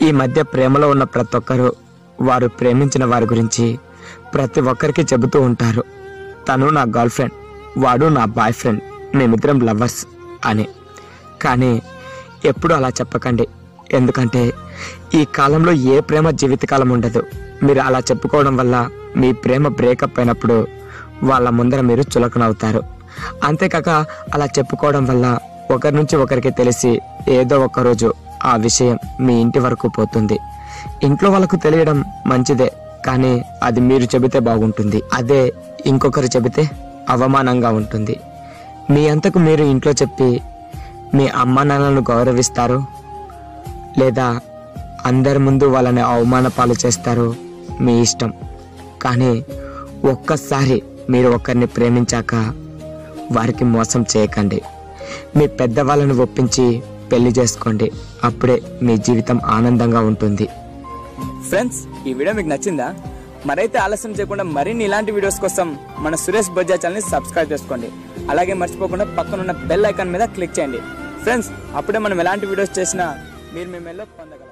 ఈ మధ్య ప్రేమలో ఉన్న ప్రతి ఒక్కరూ వారు ప్రేమించిన వారి గురించి ప్రతి ఒక్కరికి చెబుతూ ఉంటారు తను నా గర్ల్ ఫ్రెండ్ వాడు నా బాయ్ ఫ్రెండ్ మేమిద్దరం లవర్స్ అని కానీ ఎప్పుడు అలా చెప్పకండి ఎందుకంటే ఈ కాలంలో ఏ ప్రేమ జీవితకాలం ఉండదు మీరు అలా చెప్పుకోవడం వల్ల మీ ప్రేమ బ్రేకప్ అయినప్పుడు వాళ్ళ ముందర మీరు చులకనవుతారు అంతేకాక అలా చెప్పుకోవడం వల్ల ఒకరి నుంచి ఒకరికి తెలిసి ఏదో ఒక రోజు ఆ విషయం మీ ఇంటి వరకు పోతుంది ఇంట్లో వాళ్ళకు తెలియడం మంచిదే కానీ అది మీరు చెబితే బాగుంటుంది అదే ఇంకొకరు చెబితే అవమానంగా ఉంటుంది మీ అంతకు మీరు ఇంట్లో చెప్పి మీ అమ్మ నాన్నలను గౌరవిస్తారు లేదా అందరి ముందు వాళ్ళని అవమాన పాలు చేస్తారు మీ ఇష్టం కానీ ఒక్కసారి మీరు ఒకరిని ప్రేమించాక వారికి మోసం చేయకండి మీ పెద్దవాళ్ళని ఒప్పించి పెళ్లి చేసుకోండి అప్పుడే మీ జీవితం ఆనందంగా ఉంటుంది ఫ్రెండ్స్ ఈ వీడియో మీకు నచ్చిందా మరైతే ఆలస్యం చేయకుండా మరిన్ని ఇలాంటి వీడియోస్ కోసం మన సురేష్ బొజ్జా ఛానల్ని సబ్స్క్రైబ్ చేసుకోండి అలాగే మర్చిపోకుండా పక్కన ఉన్న బెల్ ఐకాన్ మీద క్లిక్ చేయండి ఫ్రెండ్స్ అప్పుడే మనం ఎలాంటి వీడియోస్ చేసినా మీరు మేము పొందగలరు